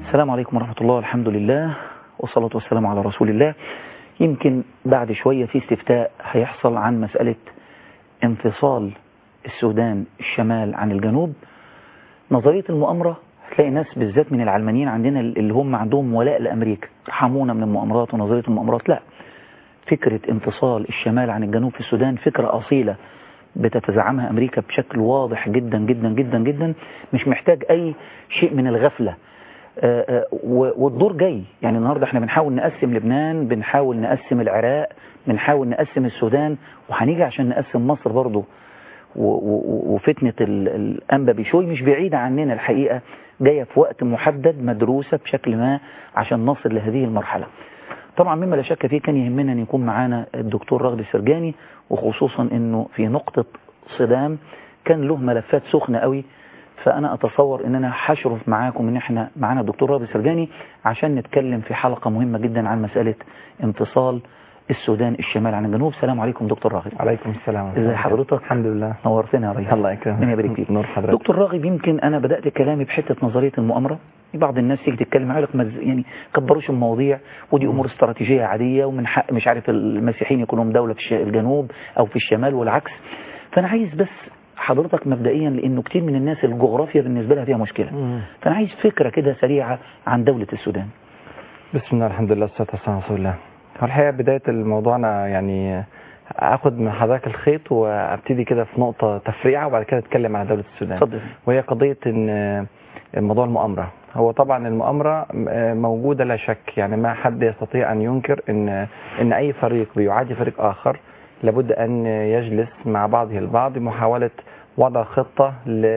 السلام عليكم ورحمة الله الحمد لله والصلاة والسلام على رسول الله يمكن بعد شوية في استفتاء هيحصل عن مسألة انفصال السودان الشمال عن الجنوب نظرية المؤامرة هتلاقي ناس بالذات من العلمانيين عندنا اللي هم عندهم ولاء لأمريكا رحمونا من المؤامرات ونظرية المؤامرات لا فكرة انفصال الشمال عن الجنوب في السودان فكرة أصيلة بتتزعمها أمريكا بشكل واضح جدا جدا جدا جدا مش محتاج أي شيء من الغفلة آه، آه، و- والدور جاي يعني النهاردة احنا بنحاول نقسم لبنان بنحاول نقسم العراق بنحاول نقسم السودان وهنيجي عشان نقسم مصر برضو و- و- وفتنة ال- الأنبا بشوي مش بعيدة عننا الحقيقة جاية في وقت محدد مدروسة بشكل ما عشان نصل لهذه المرحلة طبعا مما لا شك فيه كان يهمنا أن يكون معانا الدكتور رغد السرجاني وخصوصا أنه في نقطة صدام كان له ملفات سخنة قوي فأنا أتصور أن أنا هشرف معاكم أن احنا معانا الدكتور رغد السرجاني عشان نتكلم في حلقة مهمة جدا عن مسألة انفصال السودان الشمال عن الجنوب السلام عليكم دكتور راغب عليكم السلام ازي حضرتك الحمد لله نورتنا يا ريس الله يكرمك ربنا يبارك فيك نور حضرتك دكتور راغب يمكن انا بدات كلامي بحته نظريه المؤامره بعض الناس تيجي تتكلم يقول لك ما تز- يعني كبروش المواضيع ودي امور استراتيجيه عاديه ومن حق مش عارف المسيحيين يكونوا لهم دوله في الش- الجنوب او في الشمال والعكس فانا عايز بس حضرتك مبدئيا لانه كتير من الناس الجغرافيا بالنسبه لها فيها مشكله مم. فانا عايز فكره كده سريعه عن دوله السودان بسم الله الحمد لله والصلاه والسلام على رسول الله هو الحقيقه بدايه الموضوع انا يعني اخد من حضرتك الخيط وابتدي كده في نقطه تفريعه وبعد كده اتكلم على دوله السودان اتفضل وهي قضيه ان موضوع المؤامره هو طبعا المؤامره موجوده لا شك يعني ما حد يستطيع ان ينكر ان ان اي فريق بيعادي فريق اخر لابد ان يجلس مع بعضه البعض بمحاوله وضع خطه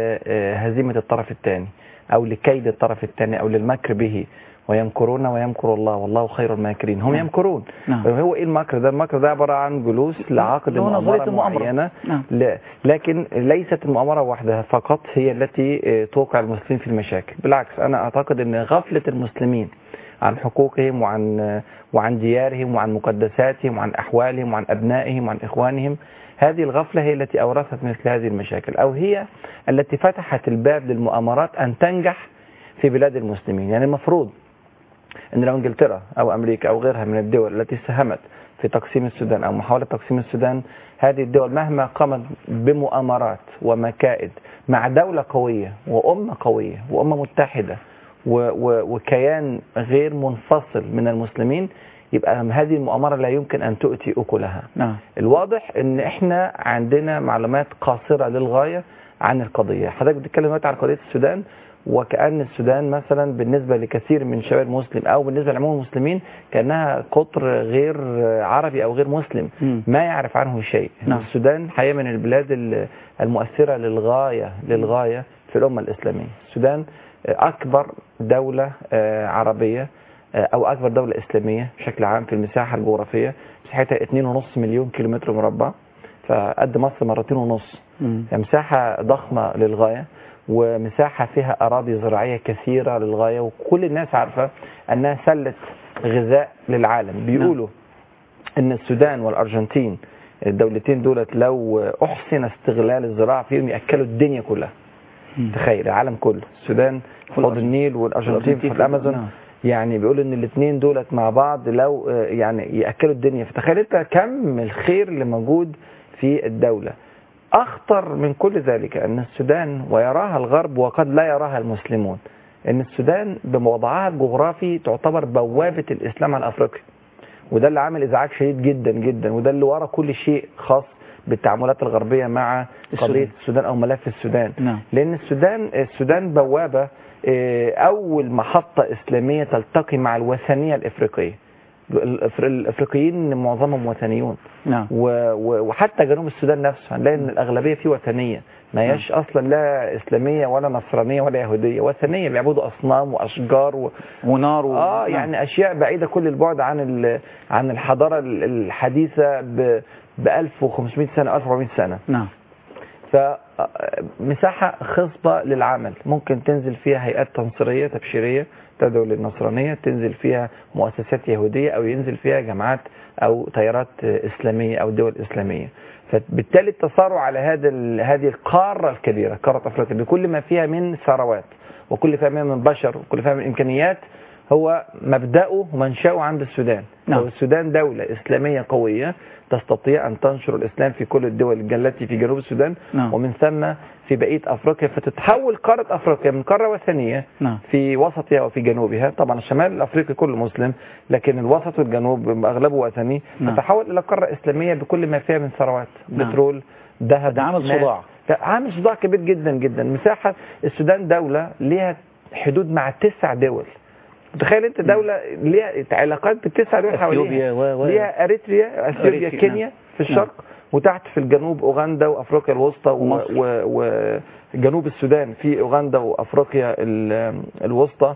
لهزيمه الطرف الثاني او لكيد الطرف الثاني او للمكر به ويمكرون ويمكر الله والله خير الماكرين هم نعم. يمكرون نعم. هو ايه المكر ده المكر ده عباره عن جلوس لعقد اللي هو نظرية مؤامره المؤامرة. معينه نعم لا لكن ليست المؤامرة وحدها فقط هي التي آه، توقع المسلمين في المشاكل بالعكس أنا أعتقد أن غفلة المسلمين عن حقوقهم وعن آه، وعن ديارهم وعن مقدساتهم وعن أحوالهم وعن أبنائهم وعن إخوانهم هذه الغفلة هي التي أورثت مثل هذه المشاكل أو هي التي فتحت الباب للمؤامرات أن تنجح في بلاد المسلمين يعني المفروض ان لو انجلترا او امريكا او غيرها من الدول التي ساهمت في تقسيم السودان او محاوله تقسيم السودان هذه الدول مهما قامت بمؤامرات ومكائد مع دوله قويه وامه قويه وامه متحده و و وكيان غير منفصل من المسلمين يبقى هذه المؤامره لا يمكن ان تؤتي اكلها نعم الواضح ان احنا عندنا معلومات قاصره للغايه عن القضيه حضرتك بتتكلم دلوقتي عن قضيه السودان وكأن السودان مثلا بالنسبة لكثير من شباب المسلم أو بالنسبة لعموم المسلمين كأنها قطر غير عربي أو غير مسلم مم. ما يعرف عنه شيء نعم. السودان حقيقة من البلاد ال- المؤثرة للغاية للغاية في الأمة الإسلامية السودان أكبر دولة آه، عربية آه، أو أكبر دولة إسلامية بشكل عام في المساحة الجغرافية مساحتها 2.5 مليون كيلومتر مربع فقد مصر مرتين ونص مم. يعني مساحة ضخمة للغاية ومساحة فيها أراضي زراعية كثيرة للغاية وكل الناس عارفة أنها سلة غذاء للعالم بيقولوا أن السودان والأرجنتين الدولتين دولت لو أحسن استغلال الزراعة فيهم يأكلوا الدنيا كلها مم. تخيل العالم كله السودان في حوض النيل والأرجنتين في الأمازون نعم. يعني بيقولوا ان الاثنين دولت مع بعض لو آه، يعني ياكلوا الدنيا فتخيل انت كم الخير اللي موجود في الدوله اخطر من كل ذلك ان السودان ويراها الغرب وقد لا يراها المسلمون ان السودان بوضعها الجغرافي تعتبر بوابه الاسلام على افريقيا وده اللي عامل ازعاج شديد جدا جدا وده اللي ورا كل شيء خاص بالتعاملات الغربيه مع السودان. قضيه السودان او ملف السودان نعم لان السودان السودان بوابه آه، اول محطه اسلاميه تلتقي مع الوثنيه الافريقيه الأفر- الافريقيين معظمهم وثنيون نعم و- و- وحتى جنوب السودان نفسه هنلاقي ان الاغلبيه فيه وثنيه ما هياش اصلا لا اسلاميه ولا نصرانيه ولا يهوديه وثنيه بيعبدوا اصنام واشجار و... ونار و... اه نعم. يعني اشياء بعيده كل البعد عن ال... عن الحضاره ال- الحديثه ب ب 1500 سنه 1400 سنه نعم مساحة خصبة للعمل ممكن تنزل فيها هيئات تنصيرية تبشيرية تدعو للنصرانية تنزل فيها مؤسسات يهودية أو ينزل فيها جماعات أو تيارات إسلامية أو دول إسلامية فبالتالي التسارع على هذا ال- هذه القارة الكبيرة قارة أفريقيا بكل ما فيها من ثروات وكل فيها من بشر وكل فيها من إمكانيات هو مبدأه ومنشأه عند السودان نعم. لو السودان دولة إسلامية قوية تستطيع أن تنشر الإسلام في كل الدول التي في جنوب السودان نعم. ومن ثم في بقية أفريقيا فتتحول قارة أفريقيا من قارة وثنية نعم في وسطها وفي جنوبها طبعا الشمال الأفريقي كله مسلم لكن الوسط والجنوب أغلبه وثني نعم. تتحول إلى قارة إسلامية بكل ما فيها من ثروات نعم. بترول ذهب ده عامل ماء. صداع لا، عامل صداع كبير جدا جدا مساحة السودان دولة ليها حدود مع تسع دول تخيل انت دولة ليها علاقات بالتسع دول حواليها اثيوبيا و و ليها اريتريا اثيوبيا أريتريا، كينيا نعم. في الشرق وتحت في الجنوب اوغندا وافريقيا الوسطى و- ومصر. و- وجنوب السودان في اوغندا وافريقيا ال- الوسطى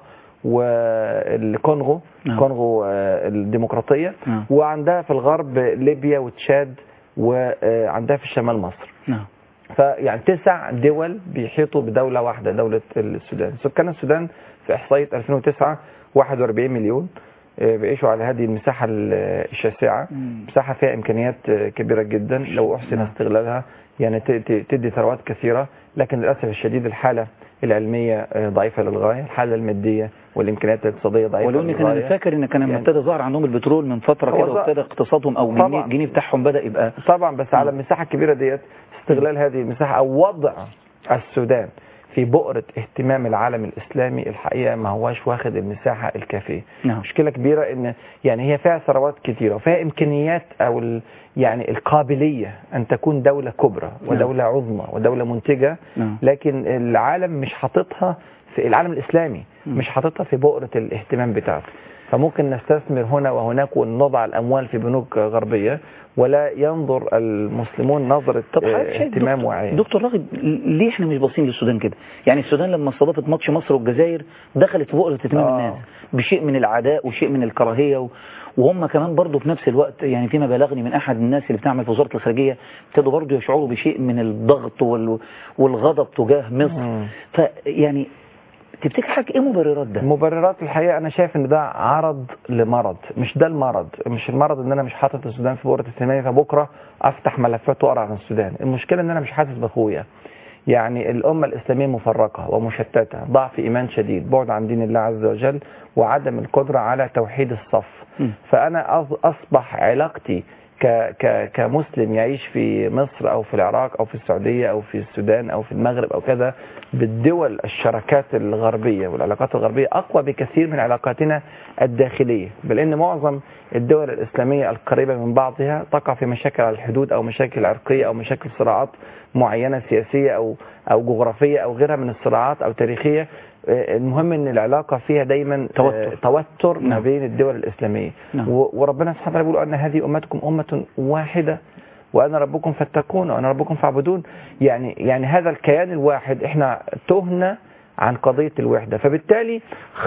والكونغو نعم. كونغو آه، الديمقراطيه نعم وعندها في الغرب ليبيا وتشاد وعندها في الشمال مصر نعم فيعني تسع دول بيحيطوا بدولة واحدة دولة السودان سكان السودان في إحصائية 2009 41 مليون آه، بيعيشوا على هذه المساحة ال- الشاسعة مم. مساحة فيها إمكانيات آه، كبيرة جدا لو أحسن نعم. استغلالها يعني ت- ت- تدي ثروات كثيرة لكن للأسف الشديد الحالة العلمية آه، ضعيفة للغاية الحالة المادية والإمكانيات الاقتصادية ضعيفة ولو ان كان انا للغاية فاكر ان كان لما يعني- ابتدى ظهر عندهم البترول من فتره هو كده ظهر- وابتدى اقتصادهم او طبعاً. الجنيه الجنيه بتاعهم بدا يبقى طبعا بس على المساحة الكبيرة ديت استغلال هذه المساحة أو وضع السودان في بؤرة اهتمام العالم الإسلامي الحقيقة ما هواش واخد المساحة الكافية نعم مشكلة كبيرة إن يعني هي فيها ثروات كتيرة وفيها إمكانيات أو ال يعني القابلية أن تكون دولة كبرى ودولة عظمى ودولة منتجة نعم لكن العالم مش حاططها في العالم الإسلامي مم. مش حاططها في بؤرة الاهتمام بتاعته فممكن نستثمر هنا وهناك ونضع الأموال في بنوك غربية ولا ينظر المسلمون نظرة طب آه، حضرتك شايف اهتمام دكتور, وعي دكتور راغب ليه احنا مش باصين للسودان كده؟ يعني السودان لما استضافت ماتش مصر والجزائر دخلت في بؤره اهتمام آه. الناس بشيء من العداء وشيء من الكراهيه و... وهم كمان برضه في نفس الوقت يعني فيما بلغني من احد الناس اللي بتعمل في وزاره الخارجيه ابتدوا برضه يشعروا بشيء من الضغط وال... والغضب تجاه مصر مم. فيعني تفتكر حضرتك ايه مبررات ده؟ المبررات الحقيقة أنا شايف إن ده عرض لمرض مش ده المرض مش المرض إن أنا مش حاطط السودان في بؤرة اهتمامي فبكرة أفتح ملفات وأقرأ عن السودان المشكلة إن أنا مش حاسس بأخويا يعني الأمة الإسلامية مفرقة ومشتتة ضعف إيمان شديد بعد عن دين الله عز وجل وعدم القدرة على توحيد الصف مم. فأنا أص- أصبح علاقتي ك ك كمسلم يعيش في مصر أو في العراق أو في السعودية أو في السودان أو في المغرب أو كذا بالدول الشراكات الغربية والعلاقات الغربية أقوى بكثير من علاقاتنا الداخلية بل إن معظم الدول الإسلامية القريبة من بعضها تقع في مشاكل على الحدود أو مشاكل عرقية أو مشاكل صراعات معينة سياسية أو أو جغرافية أو غيرها من الصراعات أو تاريخية آه، المهم ان العلاقه فيها دايما توتر. آه، توتر ما نعم. بين الدول الاسلاميه نعم. و- وربنا سبحانه وتعالى بيقول ان هذه امتكم امه واحده وانا ربكم فاتقون وانا ربكم فاعبدون يعني يعني هذا الكيان الواحد احنا تهنا عن قضيه الوحده فبالتالي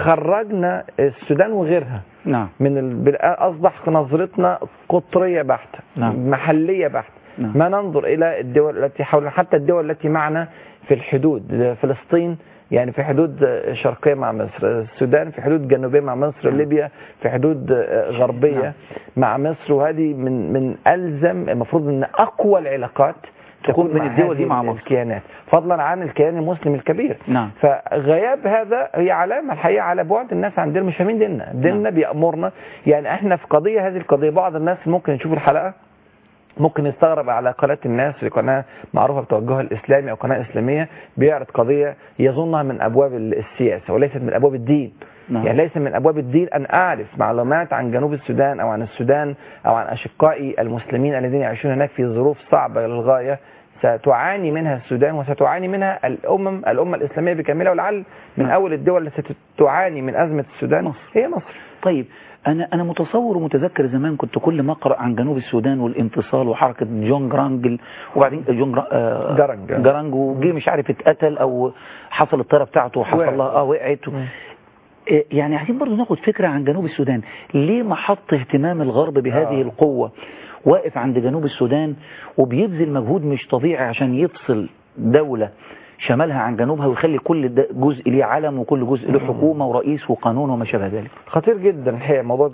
خرجنا السودان وغيرها نعم من ال... اصبح نظرتنا قطريه بحته نعم. محليه بحته نعم. ما ننظر الى الدول التي حولنا حتى الدول التي معنا في الحدود فلسطين يعني في حدود شرقيه مع مصر السودان في حدود جنوبيه مع مصر نعم. ليبيا في حدود غربيه نعم. مع مصر وهذه من من الزم المفروض ان اقوى العلاقات تكون من مع الدول دي هذه مع مصر. الكيانات فضلا عن الكيان المسلم الكبير نعم فغياب هذا هي علامة الحقيقة على بعد الناس عن دين مش فاهمين ديننا ديننا بيأمرنا يعني احنا في قضية هذه القضية بعض الناس ممكن يشوفوا الحلقة ممكن يستغرب على قناة الناس في قناة معروفة بتوجهها الإسلامي أو قناة إسلامية بيعرض قضية يظنها من أبواب السياسة وليست من أبواب الدين نعم. يعني ليس من أبواب الدين أن أعرف معلومات عن جنوب السودان أو عن السودان أو عن أشقائي المسلمين الذين يعيشون هناك في ظروف صعبة للغاية ستعاني منها السودان وستعاني منها الأمم الأمة الإسلامية بكاملها ولعل من نعم. أول الدول التي تعاني من أزمة السودان مصر. هي مصر طيب انا انا متصور ومتذكر زمان كنت كل ما اقرا عن جنوب السودان والانفصال وحركه جون جرانجل وبعدين جون جرا- آه جرانج. جرانج وجي مش عارف اتقتل او حصل الطياره بتاعته وقعت. وحصل لها اه وقعت مم. إيه يعني عايزين برضو ناخد فكره عن جنوب السودان ليه ما حط اهتمام الغرب بهذه آه. القوه واقف عند جنوب السودان وبيبذل مجهود مش طبيعي عشان يفصل دولة شمالها عن جنوبها ويخلي كل د- جزء ليه علم وكل جزء له حكومة ورئيس وقانون وما شابه ذلك خطير جدا الحقيقه موضوع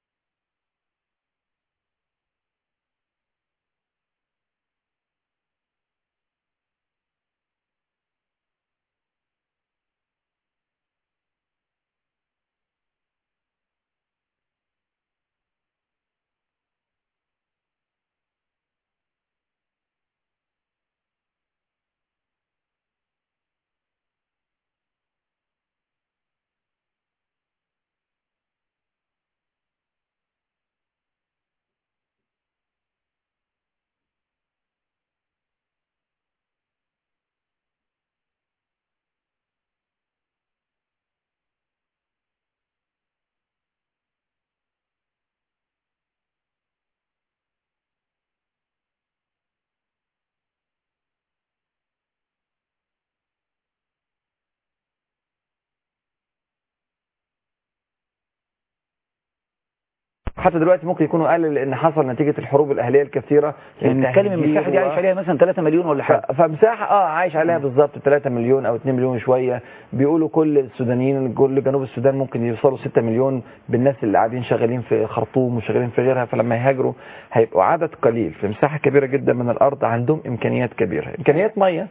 حتى دلوقتي ممكن يكونوا قلل لان حصل نتيجه الحروب الاهليه الكثيره يعني نتكلم المساحة دي التهجير و- عايش عليها مثلا 3 مليون ولا حاجة ف- فمساحه اه عايش عليها بالظبط 3 مليون او 2 مليون شويه بيقولوا كل السودانيين كل جنوب السودان ممكن يوصلوا 6 مليون بالناس اللي قاعدين شغالين في خرطوم وشغالين في غيرها فلما يهاجروا هيبقوا عدد قليل في مساحه كبيره جدا من الارض عندهم امكانيات كبيره امكانيات ميه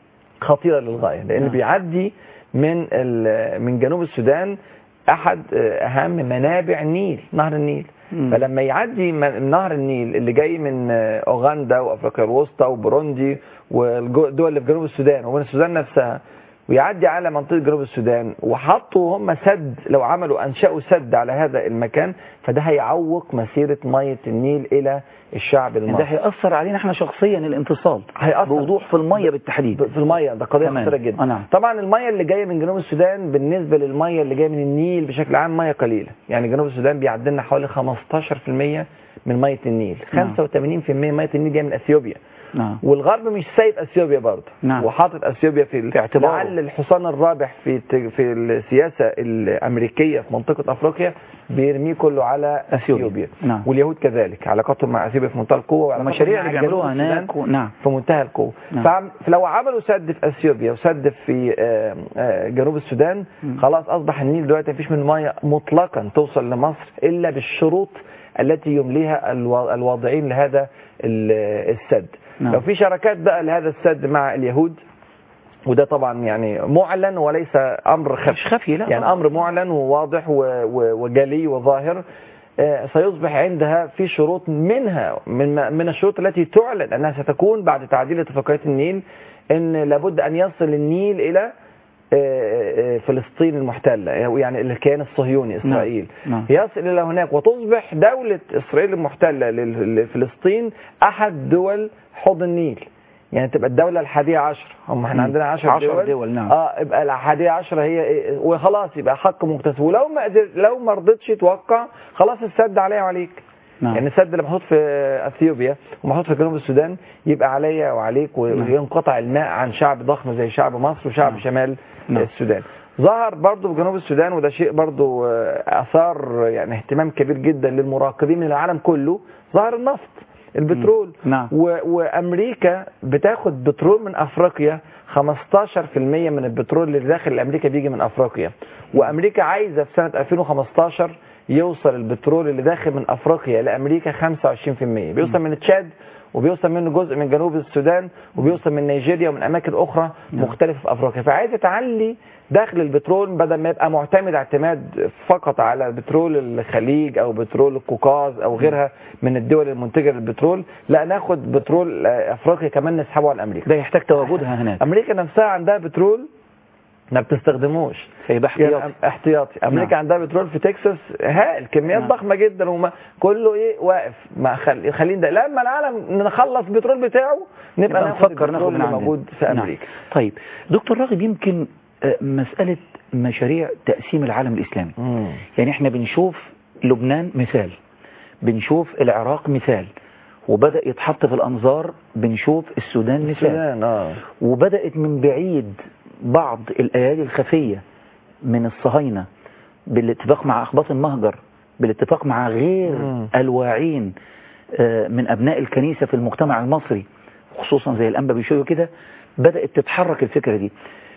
خطيره للغايه لان نعم. بيعدي من ال- من جنوب السودان احد آه، اهم منابع النيل نهر النيل مم. فلما يعدي من نهر النيل اللي جاي من آه، اوغندا وافريقيا الوسطى وبوروندي والدول اللي في جنوب السودان ومن السودان نفسها ويعدي على منطقه جنوب السودان وحطوا هم سد لو عملوا انشأوا سد على هذا المكان فده هيعوق مسيره ميه النيل الى الشعب يعني ده المصري هيأثر علينا احنا شخصيا الانتصال هيأثر. بوضوح في المية بالتحديد في الميه ده قضيه تمام. خطيره جدا آه، نعم. طبعا الميه اللي جايه من جنوب السودان بالنسبه للميه اللي جايه من النيل بشكل عام ميه قليله يعني جنوب السودان بيعدي لنا حوالي 15% من ميه النيل نعم. 85% من ميه النيل جايه من اثيوبيا نعم والغرب مش سايب اثيوبيا برضه نعم. وحاطط اثيوبيا في في اعتباره. لعل الحصان الرابح في في السياسه الامريكيه في منطقه افريقيا بيرميه كله على أثيوبيا. اثيوبيا نعم. واليهود كذلك علاقتهم مع اثيوبيا في منتهى القوه وعلاقتهم المشاريع مع اللي جنوب بيعملوها السودان هناك و... نعم في منتهى القوه نعم. فعم- فلو عملوا سد في اثيوبيا وسد في آه، آه، جنوب السودان مم. خلاص اصبح النيل دلوقتي مفيش منه ميه مطلقا توصل لمصر الا بالشروط التي يمليها الوا- الواضعين لهذا ال- السد نعم. لو في شراكات بقى لهذا السد مع اليهود وده طبعا يعني معلن وليس امر خفي مش خفي لا يعني امر معلن وواضح و- و- وجلي وظاهر آه، سيصبح عندها في شروط منها من من الشروط التي تعلن انها ستكون بعد تعديل اتفاقيه النيل ان لابد ان يصل النيل الى آه، آه، فلسطين المحتله يعني الكيان الصهيوني اسرائيل نعم. يصل الى هناك وتصبح دوله اسرائيل المحتله لل- لفلسطين احد دول حوض النيل يعني تبقى الدولة الحادية عشر هم احنا مم. عندنا عشر, عشر دول, دول، نعم. اه يبقى الحادية عشر هي إيه؟ وخلاص يبقى حق مكتسب ولو ما قدر لو ما رضتش توقع خلاص السد عليا وعليك نعم. يعني السد اللي محطوط في اثيوبيا ومحطوط في جنوب السودان يبقى عليا وعليك نعم. وينقطع الماء عن شعب ضخم زي شعب مصر وشعب نعم. شمال نعم. السودان ظهر برضو في جنوب السودان وده شيء برضو آه، اثار يعني اهتمام كبير جدا للمراقبين من العالم كله ظهر النفط البترول نعم. و... وامريكا بتاخد بترول من افريقيا 15% من البترول اللي داخل امريكا بيجي من افريقيا وامريكا عايزه في سنه 2015 يوصل البترول اللي داخل من افريقيا لامريكا 25% بيوصل من تشاد وبيوصل منه جزء من جنوب السودان وبيوصل من نيجيريا ومن اماكن اخرى نعم. مختلفه في افريقيا فعايزه تعلي دخل البترول بدل ما يبقى معتمد اعتماد فقط على بترول الخليج او بترول القوقاز او غيرها من الدول المنتجه للبترول لا ناخد بترول آه، افريقيا كمان نسحبه على امريكا ده يحتاج تواجدها هناك امريكا نفسها عندها بترول ما بتستخدموش فيبقى يعني احتياطي أم- احتياطي امريكا نعم. عندها بترول في تكساس هائل كميات نعم. ضخمه جدا وما كله ايه واقف ما خل... خلينا ده لما العالم نخلص البترول بتاعه نبقى نبقى ناخد نفكر ناخد البترول من اللي عندنا موجود في نعم. امريكا طيب دكتور راغب يمكن آه، مسألة مشاريع تقسيم العالم الإسلامي مم. يعني احنا بنشوف لبنان مثال بنشوف العراق مثال وبدأ يتحط في الأنظار بنشوف السودان مثال السودان اه وبدأت من بعيد بعض الأيادي الخفية من الصهاينة بالاتفاق مع أخباط المهجر بالاتفاق مع غير مم. الواعين آه، من أبناء الكنيسة في المجتمع المصري خصوصا زي الأنبا بيشويو كده بدأت تتحرك الفكرة دي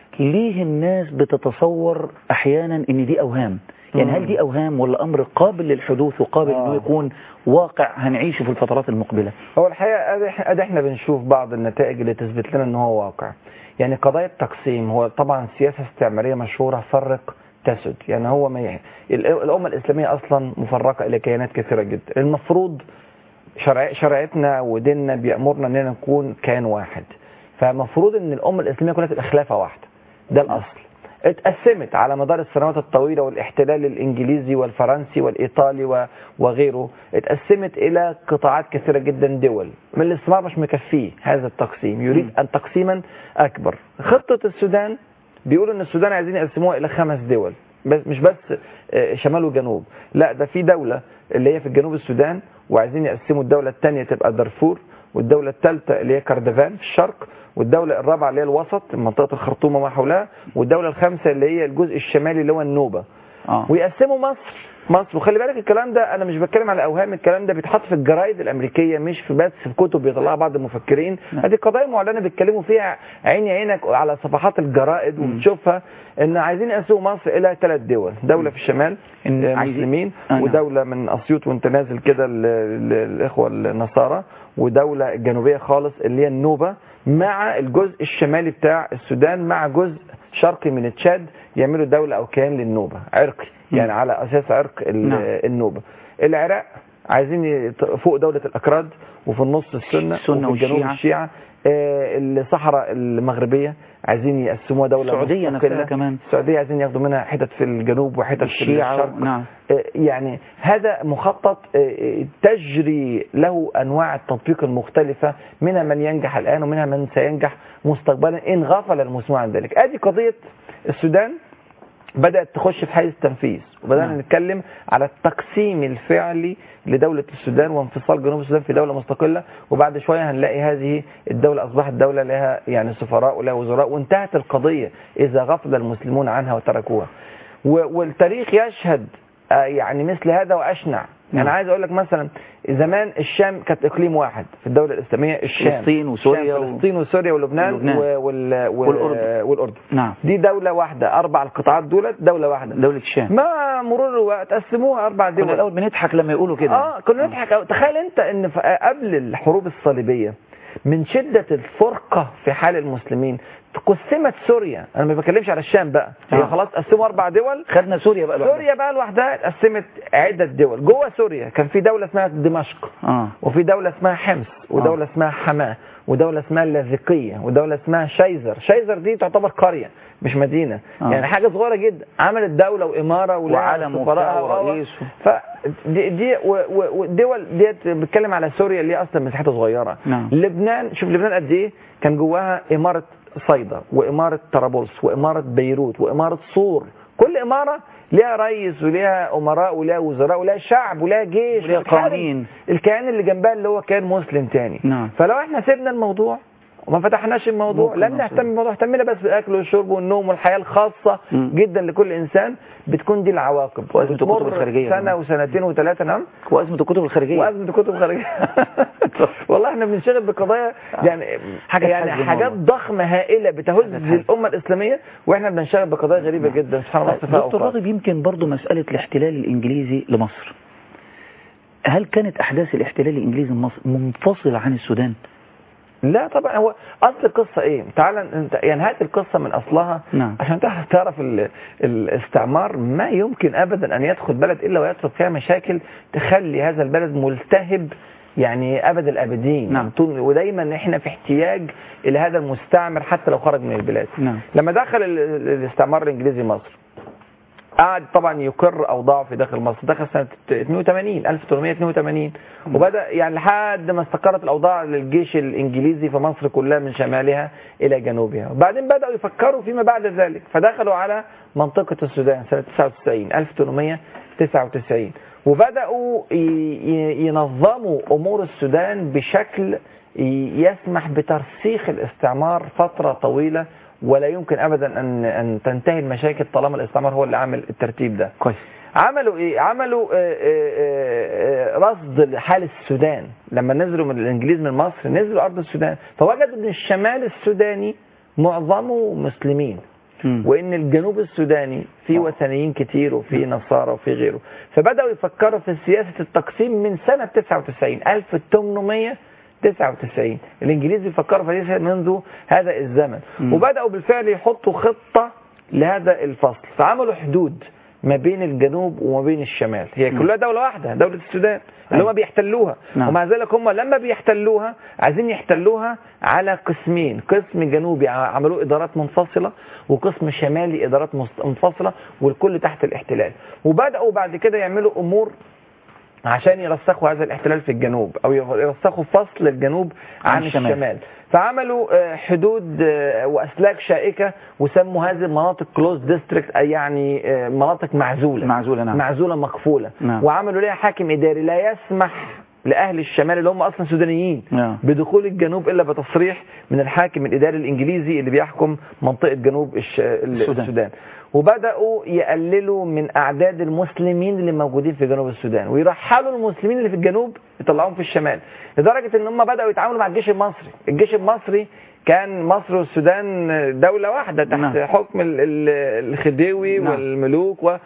ليه الناس بتتصور أحيانا إن دي أوهام يعني مم. هل دي أوهام ولا أمر قابل للحدوث وقابل آه. إنه يكون واقع هنعيشه في الفترات المقبلة هو الحقيقه ادي ادي احنا بنشوف بعض النتائج اللي تثبت لنا ان هو واقع يعني قضايا التقسيم هو طبعا سياسه استعماريه مشهوره فرق تسد يعني هو ما ي... ال- الامه الاسلاميه اصلا مفرقه الى كيانات كثيره جدا المفروض شرع... شرعتنا وديننا بيامرنا اننا نكون كيان واحد فمفروض ان الامه الاسلاميه كلها تبقى خلافه واحده ده الاصل اتقسمت على مدار السنوات الطويلة والاحتلال الإنجليزي والفرنسي والإيطالي و- وغيره اتقسمت إلى قطاعات كثيرة جدا دول من الاستعمار مش مكفيه هذا التقسيم يريد أن تقسيما أكبر خطة السودان بيقولوا أن السودان عايزين يقسموها إلى خمس دول بس مش بس آه، شمال وجنوب لا ده في دولة اللي هي في الجنوب السودان وعايزين يقسموا الدولة الثانية تبقى دارفور والدولة الثالثة اللي هي كردفان في الشرق والدولة الرابعة اللي هي الوسط منطقة الخرطوم وما حولها والدولة الخامسة اللي هي الجزء الشمالي اللي هو النوبة آه. ويقسموا مصر مصر وخلي بالك الكلام ده انا مش بتكلم على اوهام الكلام ده بيتحط في الجرايد الامريكيه مش في بس في كتب بيطلعها بعض المفكرين نعم. هذه قضايا معلنه بيتكلموا فيها عيني عينك على صفحات الجرائد مم. وبتشوفها ان عايزين يقسموا مصر الى ثلاث دول دوله في الشمال إن آه، عايزين- مسلمين آه، نعم. ودوله من اسيوط وانت نازل كده ال- ال- الاخوه النصارى ودوله جنوبيه خالص اللي هي النوبه مع الجزء الشمالي بتاع السودان مع جزء شرقي من تشاد يعملوا دوله او كيان للنوبه عرقي مم. يعني على اساس عرق ال- نعم. النوبه العراق عايزين يت- فوق دوله الاكراد وفي النص السنه السنة وفي الجنوب والشيعة. الشيعه آه، الصحراء المغربيه عايزين يقسموها دوله السعودية مستقلة. نفسها كمان. السعوديه عايزين ياخدوا منها حتت في الجنوب وحتت في الشيعة الشرق نعم آه، يعني هذا مخطط آه، تجري له انواع التطبيق المختلفه منها من ينجح الان ومنها من سينجح مستقبلا ان غفل المسلمون عن ذلك ادي قضيه السودان بدات تخش في حيز التنفيذ وبدانا نعم. نتكلم على التقسيم الفعلي لدوله السودان وانفصال جنوب السودان في دوله مستقله وبعد شويه هنلاقي هذه الدوله اصبحت دوله لها يعني سفراء ولها وزراء وانتهت القضيه اذا غفل المسلمون عنها وتركوها و- والتاريخ يشهد آه، يعني مثل هذا واشنع نعم. انا عايز اقول لك مثلا زمان الشام كانت اقليم واحد في الدوله الاسلاميه الشام فلسطين وسوريا الشام، و- فلسطين وسوريا ولبنان, ولبنان. و... وال... و... والأردن. والاردن نعم دي دوله واحده اربع القطاعات دولت دوله واحده دولة الشام مع مرور الوقت قسموها اربع كنا دول الأول بنضحك لما يقولوا كده اه كنا نضحك أوي. تخيل انت ان ف- قبل الحروب الصليبيه من شده الفرقه في حال المسلمين قسمت سوريا انا ما بتكلمش على الشام بقى هي آه. خلاص قسموا اربع دول خدنا سوريا بقى لوحدها. سوريا بقى لوحدها اتقسمت عده دول جوه سوريا كان في دوله اسمها دمشق اه وفي دولة اسمها حمص ودولة اسمها حماة ودولة اسمها اللاذقية ودولة اسمها شيزر شيزر دي تعتبر قرية مش مدينة آه. يعني حاجة صغيرة جدا عملت دولة وإمارة ولها وعلم سفراء وبتاع و- و- ورئيس و- فدي دي و- و- والدول ديت بتكلم على سوريا اللي هي اصلا مساحتها صغيره نعم. لبنان شوف لبنان قد ايه كان جواها اماره صيدا واماره طرابلس واماره بيروت واماره صور كل اماره ليها رئيس وليها امراء وليها وزراء وليها شعب وليها جيش وليها وبتحارب قوانين. الكيان اللي جنبها اللي هو كيان مسلم تاني نعم. فلو احنا سيبنا الموضوع وما فتحناش الموضوع ممكن لن نوصل. نهتم بالموضوع اهتمنا بس بالاكل والشرب والنوم والحياه الخاصه مم. جدا لكل انسان بتكون دي العواقب وأزمة الكتب بتمر الخارجية سنه كمان. وسنتين وثلاثه نعم وأزمة الكتب الخارجية وازمه الكتب الخارجيه والله احنا بنشتغل بقضايا يعني حاجة يعني تحزن حاجات والله. ضخمه هائله بتهز حاجة تحزن. الامه الاسلاميه واحنا بنشتغل بقضايا غريبه جدا سبحان الله في دكتور أوقات. راغب يمكن برضو مسألة الاحتلال الإنجليزي لمصر هل كانت أحداث الاحتلال الإنجليزي لمصر منفصلة عن السودان؟ لا طبعا هو اصل القصه ايه تعال انت يعني هات القصه من اصلها نعم. عشان تعرف تعرف ال- الاستعمار ما يمكن ابدا ان يدخل بلد الا ويترك فيها مشاكل تخلي هذا البلد ملتهب يعني ابد الابدين نعم. طول- ودايما احنا في احتياج الى هذا المستعمر حتى لو خرج من البلاد نعم. لما دخل ال- ال- الاستعمار الانجليزي مصر قعد طبعا يقر اوضاعه في داخل مصر دخل سنه 82 1882 وبدا يعني لحد ما استقرت الاوضاع للجيش الانجليزي في مصر كلها من شمالها الى جنوبها وبعدين بداوا يفكروا فيما بعد ذلك فدخلوا على منطقه السودان سنه 99 1899 وبداوا ي- ي- ينظموا امور السودان بشكل ي- يسمح بترسيخ الاستعمار فتره طويله ولا يمكن ابدا ان ان تنتهي المشاكل طالما الاستعمار هو اللي عامل الترتيب ده كويس عملوا ايه عملوا آه، آه، آه، رصد لحال السودان لما نزلوا من الانجليز من مصر نزلوا ارض السودان فوجدوا ان الشمال السوداني معظمه مسلمين مم. وان الجنوب السوداني فيه وثنيين كتير وفيه نصارى وفيه غيره فبداوا يفكروا في سياسه التقسيم من سنه 99 1899 الانجليز بيفكروا في هذه منذ هذا الزمن مم. وبداوا بالفعل يحطوا خطه لهذا الفصل فعملوا حدود ما بين الجنوب وما بين الشمال هي مم. كلها دوله واحده دوله السودان اللي أيوة. هم بيحتلوها نعم. ومع ذلك هم لما بيحتلوها عايزين يحتلوها على قسمين قسم جنوبي ع- عملوه ادارات منفصله وقسم شمالي ادارات مست- منفصله والكل تحت الاحتلال وبداوا بعد كده يعملوا امور عشان يرسخوا هذا الاحتلال في الجنوب او يرسخوا فصل الجنوب عن عن الشمال. الشمال فعملوا آه، حدود آه، واسلاك شائكه وسموا هذه المناطق كلوز ديستريكت اي يعني آه، مناطق معزوله معزولة نعم معزوله مقفوله نعم. وعملوا لها حاكم اداري لا يسمح لاهل الشمال اللي هم اصلا سودانيين نعم بدخول الجنوب الا بتصريح من الحاكم الاداري الانجليزي اللي بيحكم منطقه جنوب الش... السودان. السودان. السودان وبداوا يقللوا من اعداد المسلمين اللي موجودين في جنوب السودان ويرحلوا المسلمين اللي في الجنوب يطلعوهم في الشمال لدرجه ان هم بداوا يتعاملوا مع الجيش المصري الجيش المصري كان مصر والسودان دولة واحدة تحت نعم. حكم ال- ال- الخديوي نعم. والملوك و...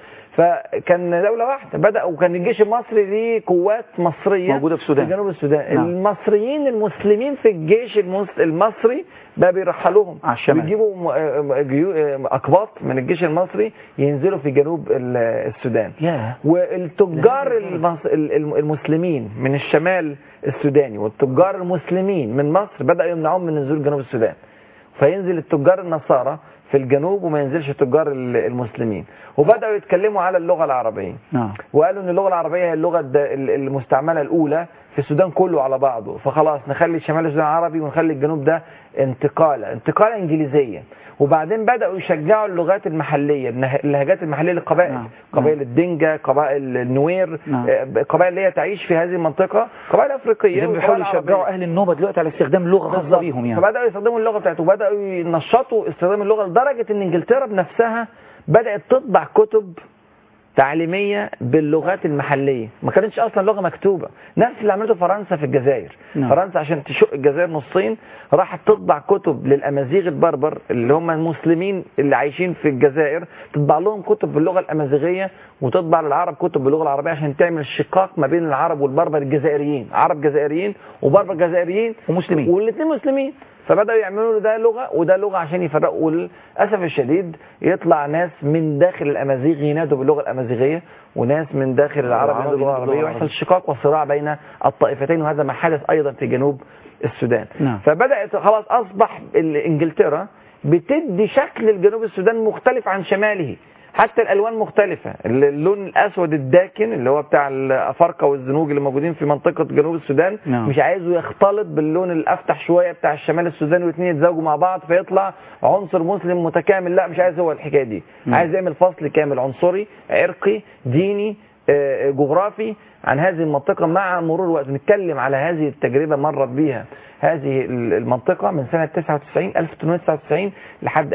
فكان دولة واحدة بدأ وكان الجيش المصري ليه قوات مصرية موجودة في السودان. في جنوب السودان نعم. المصريين المسلمين في الجيش المس- المصري بقى بيرحلوهم على الشمال. ويجيبوا م- آه، جيو- آه، أقباط من الجيش المصري ينزلوا في جنوب ال- السودان يا والتجار المص... ال- الم- المسلمين من الشمال السوداني والتجار المسلمين من مصر بدأوا يمنعوهم من نزول جنوب السودان فينزل التجار النصارى في الجنوب وما ينزلش التجار ال- المسلمين وبدأوا يتكلموا على اللغة العربية نعم وقالوا ان اللغه العربيه هي اللغه الد- ال- المستعمله الاولى في السودان كله على بعضه فخلاص نخلي شمال السودان عربي ونخلي الجنوب ده انتقاله انتقاله انجليزيه وبعدين بداوا يشجعوا اللغات المحليه النه- اللهجات المحليه للقبائل نعم. قبائل الدنجه قبائل النوير نعم. آه، قبائل اللي هي تعيش في هذه المنطقه قبائل افريقيه إذا بيحاولوا وقبائل يشجعوا عربية. أهل النوبة دلوقتي على استخدام لغة خاصة بالظبط. بيهم يعني فبداوا يستخدموا اللغه بتاعته وبداوا ينشطوا استخدام اللغه لدرجه ان انجلترا بنفسها بدات تطبع كتب تعليميه باللغات المحليه ما كانتش اصلا لغه مكتوبه نفس اللي عملته فرنسا في الجزائر نعم. فرنسا عشان تشق الجزائر نصين راحت تطبع كتب للامازيغ البربر اللي هم المسلمين اللي عايشين في الجزائر تطبع لهم كتب باللغه الامازيغيه وتطبع للعرب كتب باللغه العربيه عشان تعمل شقاق ما بين العرب والبربر الجزائريين عرب جزائريين وبربر جزائريين ومسلمين والاثنين مسلمين فبداوا يعملوا له ده لغه وده لغه عشان يفرقوا وللاسف الشديد يطلع ناس من داخل الامازيغ ينادوا باللغه الامازيغيه وناس من داخل العرب العرب ينادوا باللغه ينادوا باللغة العربيه ويحصل شقاق وصراع بين الطائفتين وهذا ما حدث ايضا في جنوب السودان نعم. فبدات خلاص اصبح ال- انجلترا بتدي شكل الجنوب السودان مختلف عن شماله حتى الالوان مختلفه اللون الاسود الداكن اللي هو بتاع الافارقه والزنوج اللي موجودين في منطقه جنوب السودان نعم. مش عايزه يختلط باللون الافتح شويه بتاع الشمال السوداني والاثنين يتزاوجوا مع بعض فيطلع عنصر مسلم متكامل لا مش عايز هو الحكايه دي نعم. عايز يعمل فصل كامل عنصري عرقي ديني آه، جغرافي عن هذه المنطقة مع مرور الوقت نتكلم على هذه التجربة مرت بيها هذه المنطقة من سنة 99 1899 لحد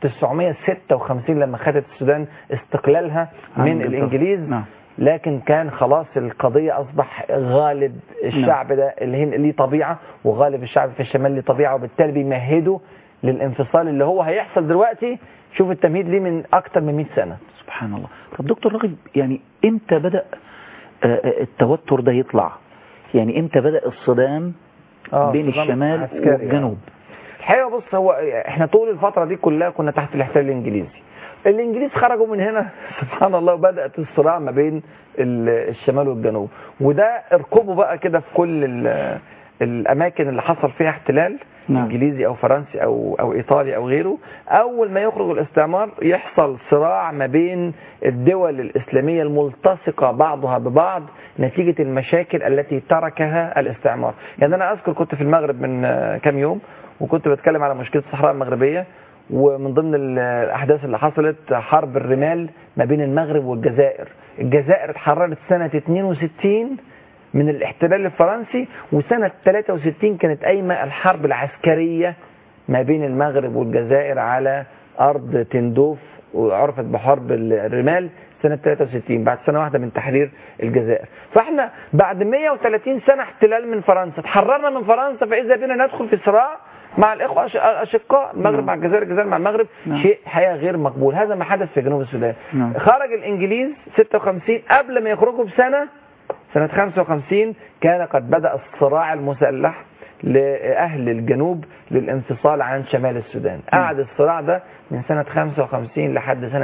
1956 لما خدت السودان استقلالها عن من إنجلترا. الإنجليز نعم لكن كان خلاص القضية أصبح غالب الشعب ده اللي هن- ليه طبيعة وغالب الشعب في الشمال ليه طبيعة وبالتالي بيمهدوا للانفصال اللي هو هيحصل دلوقتي شوف التمهيد ليه من أكتر من 100 سنة سبحان الله طب دكتور راغب يعني امتى بدأ آه، آه، التوتر ده يطلع يعني امتى بدأ الصدام آه، بين صدام الشمال عسكري والجنوب الحقيقه بص هو احنا طول الفتره دي كلها كنا تحت الاحتلال الانجليزي الانجليز خرجوا من هنا سبحان الله وبدات الصراع ما بين ال- الشمال والجنوب وده اركبوا بقى كده في كل ال- الاماكن اللي حصل فيها احتلال نعم. انجليزي او فرنسي او او ايطالي او غيره اول ما يخرج الاستعمار يحصل صراع ما بين الدول الاسلاميه الملتصقه بعضها ببعض نتيجه المشاكل التي تركها الاستعمار يعني انا اذكر كنت في المغرب من آه، كام يوم وكنت بتكلم على مشكله الصحراء المغربيه ومن ضمن الاحداث اللي حصلت حرب الرمال ما بين المغرب والجزائر الجزائر اتحررت سنه 62 من الاحتلال الفرنسي وسنة 63 كانت قايمة الحرب العسكرية ما بين المغرب والجزائر على أرض تندوف وعرفت بحرب الرمال سنه 63 بعد سنه واحده من تحرير الجزائر فاحنا بعد 130 سنه احتلال من فرنسا تحررنا من فرنسا فاذا بنا ندخل في صراع مع الاخوه الأش- الاشقاء المغرب نعم. مع الجزائر الجزائر مع المغرب نعم. شيء حقيقه غير مقبول هذا ما حدث في جنوب السودان نعم. خرج الانجليز 56 قبل ما يخرجوا بسنه سنة 55 كان قد بدأ الصراع المسلح لأهل الجنوب للانفصال عن شمال السودان قعد الصراع ده من سنة 55 لحد سنة